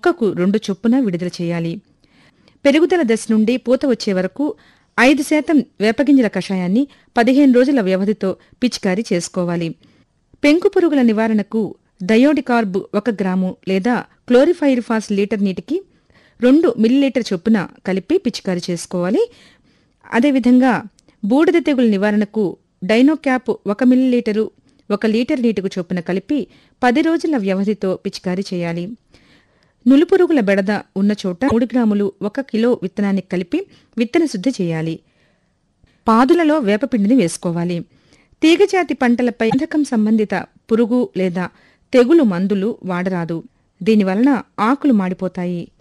మొక్కకు రెండు చొప్పున విడుదల చేయాలి పెరుగుదల దశ నుండి పూత వచ్చే వరకు ఐదు శాతం వేపగింజల కషాయాన్ని పదిహేను రోజుల వ్యవధితో పిచికారీ చేసుకోవాలి పెంకు పురుగుల నివారణకు డయోడికార్బ్ ఒక గ్రాము లేదా క్లోరిఫైరిఫాస్ లీటర్ నీటికి రెండు మిల్లీలీటర్ చొప్పున కలిపి పిచికారీ చేసుకోవాలి అదేవిధంగా బూడిద తెగుల నివారణకు డైనోక్యాప్ ఒక మిల్లీలీటరు ఒక లీటర్ నీటికి చొప్పున కలిపి పది రోజుల వ్యవధితో పిచికారీ చేయాలి నులుపురుగుల బెడద ఉన్న చోట మూడు గ్రాములు ఒక కిలో విత్తనానికి కలిపి విత్తన శుద్ధి చేయాలి పాదులలో వేపపిండిని వేసుకోవాలి తీగజాతి పంటలపై గంధకం సంబంధిత పురుగు లేదా తెగులు మందులు వాడరాదు దీనివలన ఆకులు మాడిపోతాయి